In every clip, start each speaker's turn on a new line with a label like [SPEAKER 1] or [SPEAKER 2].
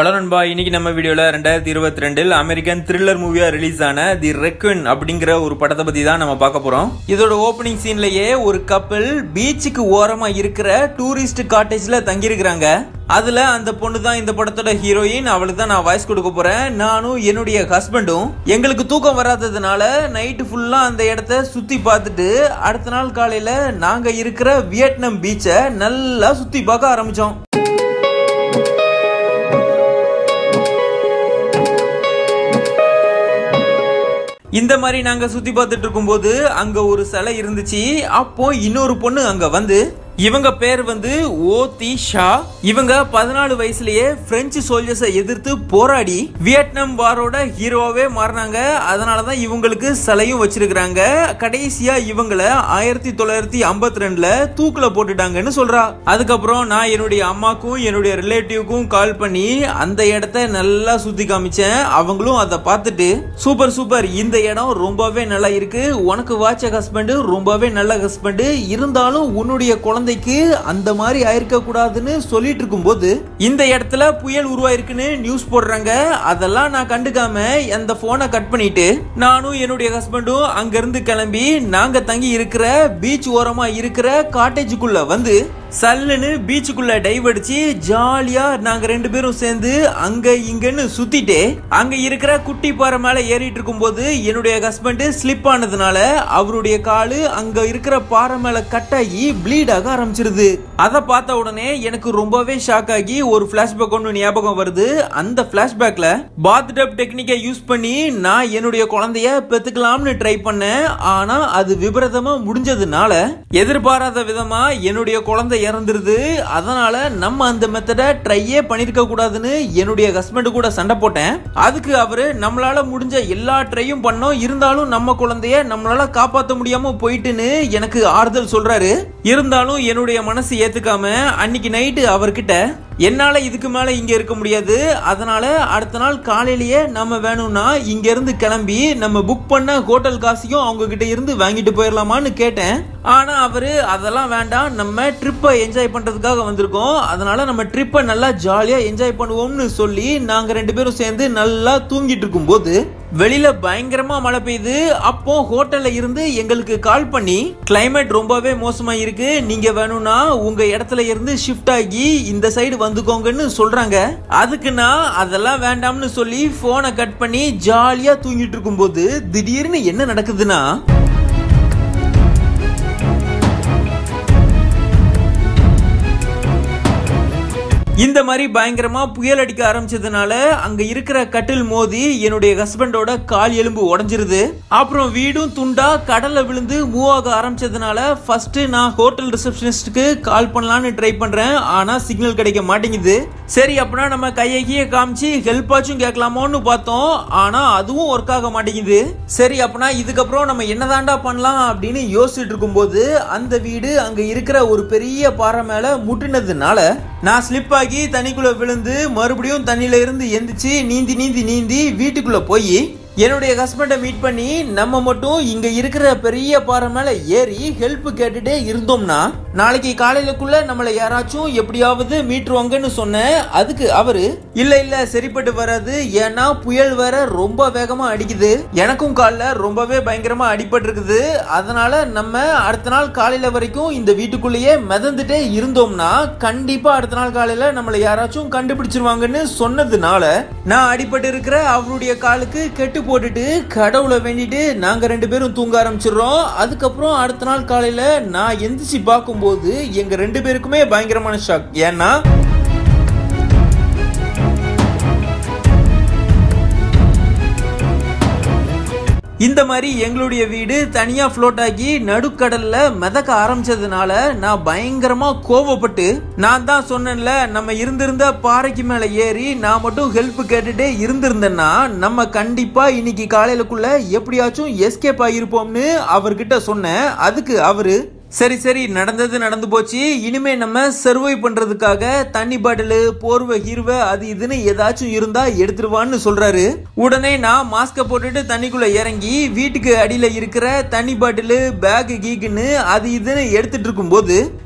[SPEAKER 1] hello நண்பா இன்னைக்கு நம்ம வீடியோல ரெண்டாயிரத்தி இருபத்தி ரெண்டில் அமெரிக்கன் த்ரில்லர் மூவியா ரிலீஸ் ஆன தி ரெக்வன் அப்படிங்கிற ஒரு படத்தை பத்தி தான் நம்ம பார்க்க போறோம் இதோட ஓப்பனிங் சீன்லயே ஒரு கப்பல் பீச்சுக்கு ஓரமா இருக்கிற டூரிஸ்ட் காட்டேஜ்ல தங்கியிருக்கிறாங்க அதுல அந்த பொண்ணு தான் இந்த படத்தோட ஹீரோயின் அவளுக்கு தான் நான் வாய்ஸ் கொடுக்க போறேன் நானும் என்னுடைய ஹஸ்பண்டும் எங்களுக்கு தூக்கம் வராததுனால நைட்டு ஃபுல்லா அந்த இடத்த சுத்தி பார்த்துட்டு அடுத்த நாள் காலையில நாங்க இருக்கிற வியட்நாம் பீச்சை நல்லா சுத்தி பார்க்க ஆரம்பிச்சோம் இந்த மாதிரி நாங்க சுத்தி பார்த்துட்டு இருக்கும்போது அங்க ஒரு சிலை இருந்துச்சு அப்போ இன்னொரு பொண்ணு அங்க வந்து இவங்க பேர் வந்து ஓ ஷா இவங்க பதினாலு வயசுலயே பிரெஞ்சு சோல்ஜர்ஸை எதிர்த்து போராடி வியட்நாம் வாரோட ஹீரோவே மாறினாங்க அதனாலதான் இவங்களுக்கு சிலையும் வச்சிருக்கிறாங்க கடைசியா இவங்கள ஆயிரத்தி தொள்ளாயிரத்தி ஐம்பத்தி ரெண்டுல தூக்குல போட்டுட்டாங்கன்னு சொல்றா அதுக்கப்புறம் நான் என்னுடைய அம்மாக்கும் என்னுடைய ரிலேட்டிவ்க்கும் கால் பண்ணி அந்த இடத்த நல்லா சுத்தி காமிச்சேன் அவங்களும் அதை பார்த்துட்டு சூப்பர் சூப்பர் இந்த இடம் ரொம்பவே நல்லா இருக்கு உனக்கு வாட்ச ஹஸ்பண்ட் ரொம்பவே நல்ல ஹஸ்பண்ட் இருந்தாலும் உன்னுடைய குழந்தைக்கு அந்த மாதிரி ஆயிருக்க கூடாதுன்னு சொல்லிட்டு இருக்கும்போது இந்த இடத்துல புயல் உருவாயிருக்குன்னு நியூஸ் போடுறாங்க அதெல்லாம் நான் கண்டுக்காம அந்த போனை கட் பண்ணிட்டு நானும் என்னுடைய ஹஸ்பண்டும் அங்க இருந்து கிளம்பி நாங்க தங்கி இருக்கிற பீச் ஓரமா இருக்கிற காட்டேஜுக்குள்ள வந்து சல்லுன்னு பீச்சுக்குள்ள டைவ் அடிச்சு ஜாலியா நாங்க ரெண்டு பேரும் சேர்ந்து அங்க இங்கன்னு சுத்திட்டு அங்க இருக்கிற குட்டி பாறை மேல ஏறிட்டு இருக்கும்போது என்னுடைய ஹஸ்பண்ட் ஸ்லிப் ஆனதுனால அவருடைய காலு அங்க இருக்கிற பாறை மேல கட்டாகி ப்ளீட் ஆக ஆரம்பிச்சிருது அதை பார்த்த உடனே எனக்கு ரொம்பவே ஷாக் ஆகி ஒரு பிளாஷ்பேக் ஒன்று ஞாபகம் வருது அந்த பிளாஷ்பேக்ல பாத் டப் டெக்னிக்கை யூஸ் பண்ணி நான் என்னுடைய குழந்தைய பெத்துக்கலாம்னு ட்ரை பண்ணேன் ஆனா அது விபரீதமா முடிஞ்சதுனால எதிர்பாராத விதமா என்னுடைய குழந்தை இறந்துருது அதனால நம்ம அந்த மெத்தடை ட்ரையே பண்ணிருக்க கூடாதுன்னு என்னுடைய ஹஸ்பண்ட் கூட சண்டை போட்டேன் அதுக்கு அவரு நம்மளால முடிஞ்ச எல்லா ட்ரையும் பண்ணோம் இருந்தாலும் நம்ம குழந்தைய நம்மளால காப்பாற்ற முடியாம போயிட்டுன்னு எனக்கு ஆறுதல் சொல்றாரு இருந்தாலும் என்னுடைய மனசு ஏத்துக்காம அன்னைக்கு நைட்டு அவர்கிட்ட என்னால இதுக்கு மேல இங்க இருக்க முடியாது அதனால அடுத்த நாள் காலையிலேயே நம்ம வேணும்னா இங்க இருந்து கிளம்பி நம்ம புக் பண்ண ஹோட்டல் காசையும் அவங்க கிட்ட இருந்து வாங்கிட்டு போயிடலாமான்னு கேட்டேன் ஆனா அவரு அதெல்லாம் வேண்டாம் நம்ம ட்ரிப்பை என்ஜாய் பண்றதுக்காக வந்திருக்கோம் அதனால நம்ம ட்ரிப்பை நல்லா ஜாலியா என்ஜாய் பண்ணுவோம்னு சொல்லி நாங்க ரெண்டு பேரும் சேர்ந்து நல்லா தூங்கிட்டு இருக்கும்போது வெளியில பயங்கரமா மழை பெய்யுது அப்போ ஹோட்டல்ல இருந்து எங்களுக்கு கால் பண்ணி கிளைமேட் ரொம்பவே மோசமா இருக்கு நீங்க வேணும்னா உங்க இடத்துல இருந்து ஷிஃப்ட் ஆகி இந்த சைடு வந்துக்கோங்கன்னு சொல்றாங்க அதுக்கு நான் அதெல்லாம் வேண்டாம்னு சொல்லி போனை கட் பண்ணி ஜாலியா தூங்கிட்டு இருக்கும்போது திடீர்னு என்ன நடக்குதுன்னா இந்த மாதிரி பயங்கரமா புயல் அடிக்க ஆரம்பிச்சதுனால அங்க இருக்கிற கட்டில் மோதி என்னுடைய ஹஸ்பண்டோட கால் எலும்பு உடஞ்சிருது அப்புறம் வீடும் துண்டா கடல்ல விழுந்து மூவ் ஆக ஆரம்பிச்சதுனால ஃபர்ஸ்ட் நான் ஹோட்டல் ரிசப்ஷனிஸ்டுக்கு கால் பண்ணலான்னு ட்ரை பண்றேன் ஆனா சிக்னல் கிடைக்க மாட்டேங்குது சரி அப்படின்னா நம்ம கையை கீழே காமிச்சு ஹெல்ப் ஆச்சும் கேட்கலாமோன்னு பார்த்தோம் ஆனா அதுவும் ஒர்க் ஆக மாட்டேங்குது சரி அப்படின்னா இதுக்கப்புறம் நம்ம என்னதாண்டா பண்ணலாம் அப்படின்னு யோசிச்சுட்டு இருக்கும்போது அந்த வீடு அங்க இருக்கிற ஒரு பெரிய பாறை மேல முட்டினதுனால நான் ஸ்லிப் ஆகி தண்ணிக்குள்ள விழுந்து மறுபடியும் தண்ணியில இருந்து எந்திரிச்சு நீந்தி நீந்தி நீந்தி வீட்டுக்குள்ள போய் என்னுடைய ஹஸ்பண்டை மீட் பண்ணி நம்ம மட்டும் இங்க இருக்கிற பெரிய பாறை மேல ஏறி ஹெல்ப் கேட்டுட்டே இருந்தோம்னா நாளைக்கு காலையிலக்குள்ள நம்மளை யாராச்சும் எப்படியாவது மீட்டுருவாங்கன்னு சொன்னேன் அதுக்கு அவரு இல்ல இல்ல சரிப்பட்டு வராது ஏன்னா புயல் வேற ரொம்ப வேகமா அடிக்குது எனக்கும் காலில் ரொம்பவே பயங்கரமா அடிபட்டு இருக்குது அதனால நம்ம அடுத்த நாள் காலையில வரைக்கும் இந்த வீட்டுக்குள்ளேயே மிதந்துட்டே இருந்தோம்னா கண்டிப்பா அடுத்த நாள் காலையில நம்மளை யாராச்சும் கண்டுபிடிச்சிருவாங்கன்னு சொன்னதுனால நான் அடிபட்டு இருக்கிற அவருடைய காலுக்கு கெட்டு போட்டுட்டு கடவுளை வேண்டிட்டு நாங்க ரெண்டு பேரும் தூங்க ஆரம்பிச்சிடுறோம் அதுக்கப்புறம் அடுத்த நாள் காலையில நான் எந்திரிச்சு பார்க்கும்போது எங்க ரெண்டு பேருக்குமே பயங்கரமான ஷாக் ஏன்னா இந்த மாதிரி எங்களுடைய வீடு தனியா ஃப்ளோட் ஆகி நடுக்கடல்ல மிதக்க ஆரம்பிச்சதுனால நான் பயங்கரமா கோவப்பட்டு நான் தான் சொன்னேன்ல நம்ம இருந்திருந்த பாறைக்கு மேல ஏறி நான் மட்டும் ஹெல்ப் கேட்டுட்டே இருந்திருந்தேன்னா நம்ம கண்டிப்பா இன்னைக்கு காலையிலக்குள்ள எப்படியாச்சும் எஸ்கேப் ஆகிருப்போம்னு அவர்கிட்ட சொன்னேன் அதுக்கு அவரு சரி சரி நடந்தது நடந்து போச்சு இனிமே நம்ம சர்வை பண்றதுக்காக தண்ணி பாட்டிலு போர்வை ஹீர்வை அது இதுன்னு ஏதாச்சும் இருந்தா எடுத்துருவான்னு சொல்றாரு உடனே நான் மாஸ்க போட்டுட்டு தண்ணிக்குள்ள இறங்கி வீட்டுக்கு அடியில இருக்கிற தண்ணி பாட்டிலு பேக் கீக்குன்னு அது இதுன்னு எடுத்துட்டு இருக்கும்போது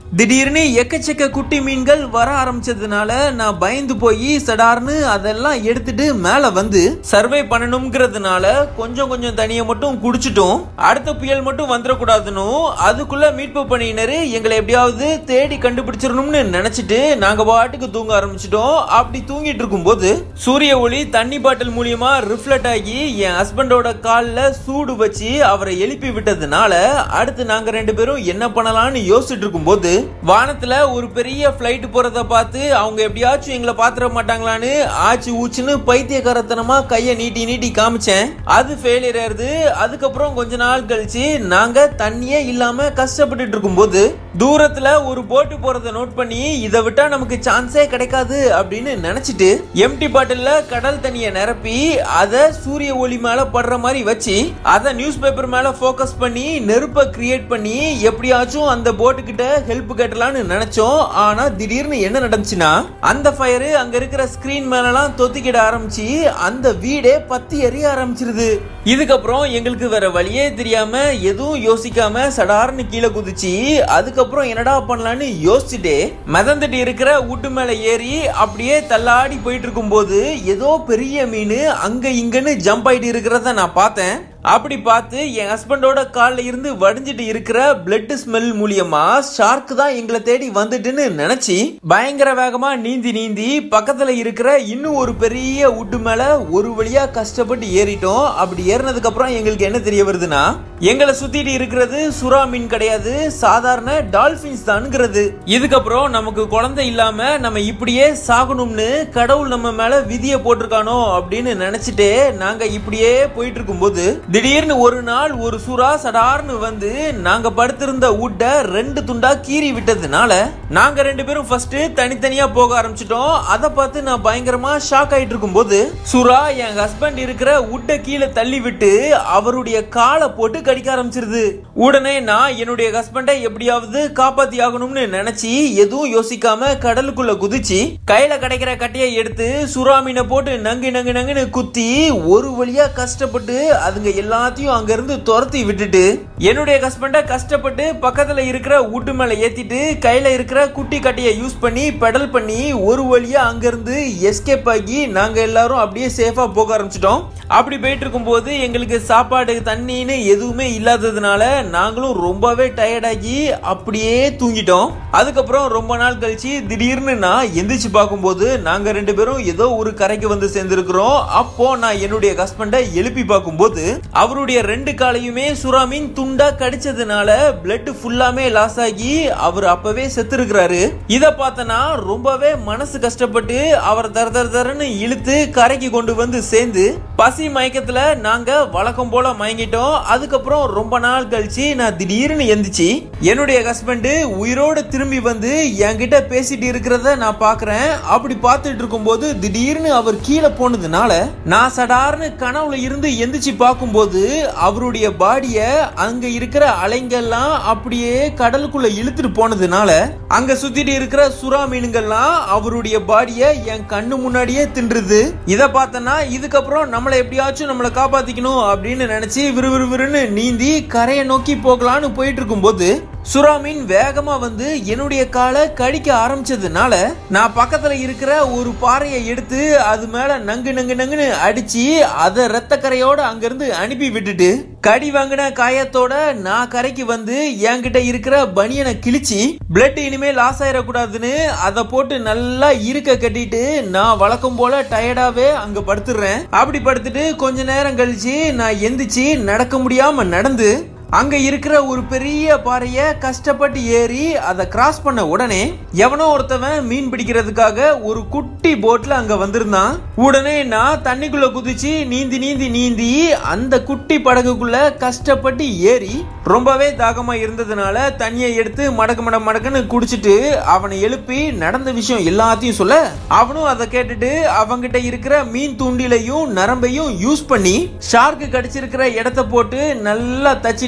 [SPEAKER 1] திடீர்னு எக்கச்சக்க குட்டி மீன்கள் வர ஆரம்பிச்சதுனால நான் பயந்து போய் சடார்னு அதெல்லாம் எடுத்துட்டு மேல வந்து சர்வே பண்ணணுங்கிறதுனால கொஞ்சம் கொஞ்சம் தண்ணியை மட்டும் குடிச்சிட்டோம் அடுத்த புயல் மட்டும் வந்துடக்கூடாதுன்னு அதுக்குள்ள மீட்பு பணியினர் எங்களை எப்படியாவது தேடி கண்டுபிடிச்சிடணும்னு நினைச்சிட்டு நாங்க பாட்டுக்கு தூங்க ஆரம்பிச்சிட்டோம் அப்படி தூங்கிட்டு இருக்கும்போது சூரிய ஒளி தண்ணி பாட்டில் மூலியமா ரிஃப்ளெக்ட் ஆகி என் ஹஸ்பண்டோட கால்ல சூடு வச்சு அவரை எழுப்பி விட்டதுனால அடுத்து நாங்க ரெண்டு பேரும் என்ன பண்ணலாம்னு யோசிச்சுட்டு இருக்கும்போது வானத்துல ஒரு பெரிய ஃபிளைட் போறத பார்த்து அவங்க எப்படியாச்சும் எங்களை பாத்திர மாட்டாங்களான்னு ஆச்சு ஊச்சுன்னு பைத்தியக்காரத்தனமா கைய நீட்டி நீட்டி காமிச்சேன் அது ஃபெயிலியர் ஆயிருது அதுக்கப்புறம் கொஞ்ச நாள் கழிச்சு நாங்க தண்ணியே இல்லாம கஷ்டப்பட்டுட்டு இருக்கும்போது தூரத்துல ஒரு போட்டு போறத நோட் பண்ணி இதை விட்டா நமக்கு சான்ஸே கிடைக்காது அப்படின்னு நினைச்சிட்டு எம்டி பாட்டில்ல கடல் தண்ணியை நிரப்பி அதை சூரிய ஒளி மேல படுற மாதிரி வச்சு அதை நியூஸ் பேப்பர் மேல ஃபோக்கஸ் பண்ணி நெருப்பை கிரியேட் பண்ணி எப்படியாச்சும் அந்த போட்டு கிட்ட ஹெல்ப் கேட்டலாம்னு நினைச்சோம் ஆனா திடீர்னு என்ன நடந்துச்சுன்னா அந்த ஃபயர் அங்க இருக்கிற ஸ்கிரீன் மேலலாம் தொத்திக்கிட ஆரம்பிச்சு அந்த வீடே பத்தி எரிய ஆரம்பிச்சிருது இதுக்கப்புறம் எங்களுக்கு வேற வழியே தெரியாம எதுவும் யோசிக்காம சடார்னு கீழே குதிச்சு அதுக்கப்புறம் என்னடா பண்ணலான்னு யோசிச்சுட்டே மிதந்துட்டு இருக்கிற வீட்டு மேல ஏறி அப்படியே தள்ளாடி போயிட்டு இருக்கும்போது ஏதோ பெரிய மீன் அங்க இங்கன்னு ஜம்ப் ஆயிட்டு இருக்கிறத நான் பார்த்தேன் அப்படி பார்த்து என் ஹஸ்பண்டோட கால்ல இருந்து வடிஞ்சிட்டு இருக்கிற பிளட் ஸ்மெல் மூலியமா ஷார்க் தான் எங்களை தேடி வந்துட்டுன்னு நினைச்சு பயங்கர வேகமா நீந்தி நீந்தி பக்கத்துல இருக்கிற இன்னும் ஒரு பெரிய உட்டு மேல ஒரு வழியா கஷ்டப்பட்டு ஏறிட்டோம் அப்படி ஏறினதுக்கு அப்புறம் எங்களுக்கு என்ன தெரிய வருதுன்னா எங்களை சுத்திட்டு இருக்கிறது சுறா மீன் கிடையாது சாதாரண டால்பின்ஸ் தான்ங்கிறது இதுக்கப்புறம் நமக்கு குழந்தை இல்லாம நம்ம இப்படியே சாகணும்னு கடவுள் நம்ம மேல விதியை போட்டிருக்கானோ அப்படின்னு நினைச்சிட்டே நாங்க இப்படியே போயிட்டு இருக்கும்போது திடீர்னு ஒரு நாள் ஒரு சுறா சடார்னு வந்து நாங்க படுத்திருந்த உட்டை ரெண்டு துண்டா கீறி விட்டதுனால நாங்க ரெண்டு பேரும் ஃபர்ஸ்ட் தனித்தனியா போக ஆரம்பிச்சிட்டோம் அதை பார்த்து நான் பயங்கரமா ஷாக் ஆயிட்டு இருக்கும்போது சுறா என் ஹஸ்பண்ட் இருக்கிற உட்டை கீழே தள்ளி விட்டு அவருடைய காலை போட்டு கடிக்க ஆரம்பிச்சிருது உடனே நான் என்னுடைய ஹஸ்பண்டை எப்படியாவது காப்பாத்தி ஆகணும்னு நினைச்சு எதுவும் யோசிக்காம கடலுக்குள்ள குதிச்சு கையில கிடைக்கிற கட்டையை எடுத்து சுறா மீனை போட்டு நங்கு நங்கு நங்குன்னு குத்தி ஒரு வழியா கஷ்டப்பட்டு அதுங்க எல்லாத்தையும் அங்க இருந்து துரத்தி விட்டுட்டு என்னுடைய ஹஸ்பண்ட கஷ்டப்பட்டு பக்கத்துல இருக்கிற வீட்டு மேல ஏத்திட்டு கையில இருக்கிற குட்டி கட்டையை யூஸ் பண்ணி பெடல் பண்ணி ஒரு வழியா அங்க இருந்து எஸ்கேப் ஆகி நாங்க எல்லாரும் அப்படியே சேஃபா போக ஆரம்பிச்சிட்டோம் அப்படி போயிட்டு இருக்கும்போது எங்களுக்கு சாப்பாடு தண்ணின்னு எதுவுமே இல்லாததுனால நாங்களும் ரொம்பவே டயர்டாகி அப்படியே தூங்கிட்டோம் அதுக்கப்புறம் ரொம்ப நாள் கழிச்சு திடீர்னு நான் எந்திரிச்சு பார்க்கும்போது நாங்க ரெண்டு பேரும் ஏதோ ஒரு கரைக்கு வந்து சேர்ந்திருக்கிறோம் அப்போ நான் என்னுடைய ஹஸ்பண்டை எழுப்பி பார்க்கும்போது அவருடைய ரெண்டு காலையுமே சுறாமீன் துண்டா கடிச்சதுனால பிளட் ஃபுல்லாமே லாஸ் ஆகி அவர் அப்பவே செத்து இருக்கிறாரு இத பார்த்தனா ரொம்பவே மனசு கஷ்டப்பட்டு அவர் தர தர தரன்னு இழுத்து கரைக்கு கொண்டு வந்து சேர்ந்து பசி மயக்கத்துல நாங்க வழக்கம் போல மயங்கிட்டோம் அதுக்கப்புறம் ரொம்ப நாள் கழிச்சு நான் திடீர்னு எந்திரிச்சு என்னுடைய ஹஸ்பண்ட் உயிரோட திரும்பி வந்து என்கிட்ட பேசிட்டு இருக்கிறத நான் பாக்குறேன் அப்படி பார்த்துட்டு இருக்கும்போது திடீர்னு அவர் கீழே போனதுனால நான் சடார்னு கனவுல இருந்து எந்திரிச்சு பார்க்கும்போது அவருடைய பாடிய அங்க இருக்கிற அலைங்கெல்லாம் அப்படியே கடலுக்குள்ள இழுத்துட்டு போனதுனால அங்க சுத்திட்டு இருக்கிற சுறா மீனுங்கள்லாம் அவருடைய பாடிய என் கண்ணு முன்னாடியே தின்றுது இத பார்த்தனா இதுக்கப்புறம் நம்மளை எப்படியாச்சும் நம்மளை காப்பாத்திக்கணும் அப்படின்னு நினைச்சு விறுவிறுவிறுன்னு நீந்தி கரையை நோக்கி போகலான்னு போயிட்டு இருக்கும்போது சுறாமீன் வேகமா வந்து என்னுடைய காலை கடிக்க ஆரம்பிச்சதுனால நான் பக்கத்துல இருக்கிற ஒரு பாறையை எடுத்து அது மேல நங்கு நங்கு நங்குன்னு அடிச்சு அதை ரத்த கரையோட அங்கிருந்து அனுப்பி விட்டுட்டு கடி வாங்கின காயத்தோட நான் கரைக்கு வந்து என்கிட்ட இருக்கிற பனியனை கிழிச்சு பிளட் இனிமே லாஸ் ஆயிடக்கூடாதுன்னு அதை போட்டு நல்லா இருக்க கட்டிட்டு நான் வழக்கம் போல டயர்டாவே அங்க படுத்துடுறேன் அப்படி படுத்துட்டு கொஞ்ச நேரம் கழிச்சு நான் எந்திரிச்சு நடக்க முடியாம நடந்து அங்க இருக்கிற ஒரு பெரிய பாறைய கஷ்டப்பட்டு ஏறி அதை கிராஸ் பண்ண உடனே எவனோ ஒருத்தவன் மீன் பிடிக்கிறதுக்காக ஒரு குட்டி போட்ல அங்க வந்திருந்தான் உடனே நான் தண்ணிக்குள்ள குதிச்சு நீந்தி நீந்தி நீந்தி அந்த குட்டி படகுக்குள்ள கஷ்டப்பட்டு ஏறி ரொம்பவே தாகமா இருந்ததுனால தண்ணியை எடுத்து மடக்கு மட மடக்குன்னு குடிச்சிட்டு அவனை எழுப்பி நடந்த விஷயம் எல்லாத்தையும் சொல்ல அவனும் அதை கேட்டுட்டு அவங்கிட்ட இருக்கிற மீன் தூண்டிலையும் நரம்பையும் யூஸ் பண்ணி ஷார்க்கு கடிச்சிருக்கிற இடத்த போட்டு நல்லா தச்சிட்டு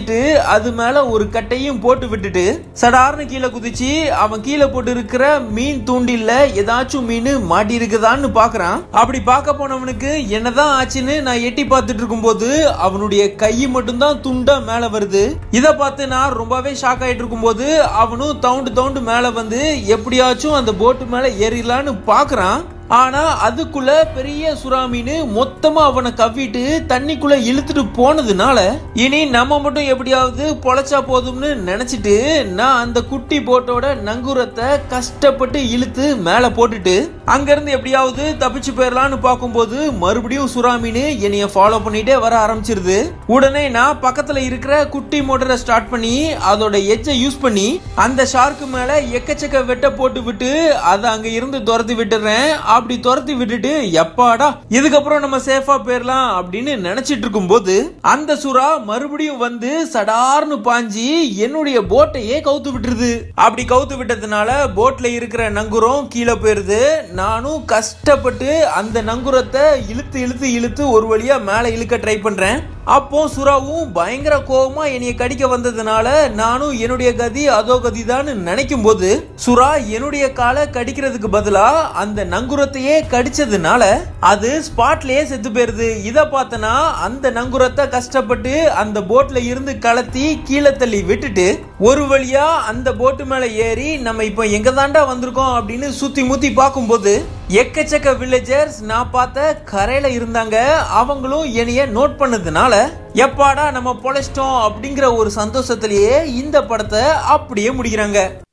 [SPEAKER 1] வச்சுட்டு அது மேல ஒரு கட்டையும் போட்டு விட்டுட்டு சடார்னு கீழே குதிச்சு அவன் கீழே போட்டு இருக்கிற மீன் தூண்டில்ல ஏதாச்சும் மீன் மாட்டி இருக்குதான்னு பாக்குறான் அப்படி பார்க்க போனவனுக்கு என்னதான் ஆச்சுன்னு நான் எட்டி பார்த்துட்டு இருக்கும்போது அவனுடைய கை மட்டும்தான் துண்டா மேல வருது இத பார்த்து நான் ரொம்பவே ஷாக் ஆயிட்டு இருக்கும்போது அவனும் தவுண்டு தவுண்டு மேல வந்து எப்படியாச்சும் அந்த போட்டு மேல ஏறிடலான்னு பாக்குறான் ஆனா அதுக்குள்ள பெரிய சுறாமீன் மொத்தமா அவனை கவ்விட்டு தண்ணிக்குள்ள இழுத்துட்டு போனதுனால இனி நம்ம மட்டும் எப்படியாவது பொழைச்சா போதும்னு நினைச்சிட்டு நான் அந்த குட்டி போட்டோட நங்கூரத்தை கஷ்டப்பட்டு இழுத்து மேல போட்டுட்டு அங்கிருந்து எப்படியாவது தப்பிச்சு போயிடலான்னு பார்க்கும்போது மறுபடியும் சுறாமீன் என்னைய ஃபாலோ பண்ணிட்டே வர ஆரம்பிச்சிருது உடனே நான் பக்கத்துல இருக்கிற குட்டி மோட்டரை ஸ்டார்ட் பண்ணி அதோட எச்சை யூஸ் பண்ணி அந்த ஷார்க்கு மேல எக்கச்சக்க வெட்ட போட்டு விட்டு அதை அங்க இருந்து துரத்தி விட்டுறேன் அப்படி துரத்தி விட்டுட்டு எப்பாடா இதுக்கப்புறம் நம்ம சேஃபா போயிடலாம் அப்படின்னு நினைச்சிட்டு இருக்கும்போது அந்த சுறா மறுபடியும் வந்து சடார்னு பாஞ்சி என்னுடைய போட்டையே கவுத்து விட்டுருது அப்படி கவுத்து விட்டதுனால போட்ல இருக்கிற நங்குரம் கீழே போயிருது நானும் கஷ்டப்பட்டு அந்த நங்குரத்தை இழுத்து இழுத்து இழுத்து ஒரு வழியா மேல இழுக்க ட்ரை பண்றேன் அப்போ சுறாவும் பயங்கர கோவமா என்னைய கடிக்க வந்ததுனால நானும் என்னுடைய கதி அதோ கதி தான் நினைக்கும் போது சுறா என்னுடைய காலை கடிக்கிறதுக்கு பதிலா அந்த நங்குரத்தையே கடிச்சதுனால அது ஸ்பாட்லயே செத்து போயிருது இத பார்த்தனா அந்த நங்குரத்தை கஷ்டப்பட்டு அந்த போட்ல இருந்து கலத்தி கீழே தள்ளி விட்டுட்டு ஒரு வழியா அந்த போட்டு மேல ஏறி நம்ம இப்போ எங்க தாண்டா வந்திருக்கோம் அப்படின்னு சுத்தி முத்தி பார்க்கும்போது எக்கச்சக்க வில்லேஜர்ஸ் நான் பார்த்த கரையில இருந்தாங்க அவங்களும் என்னைய நோட் பண்ணதுனால எப்பாடா நம்ம பொழைச்சிட்டோம் அப்படிங்கிற ஒரு சந்தோஷத்திலேயே இந்த படத்தை அப்படியே முடிக்கிறாங்க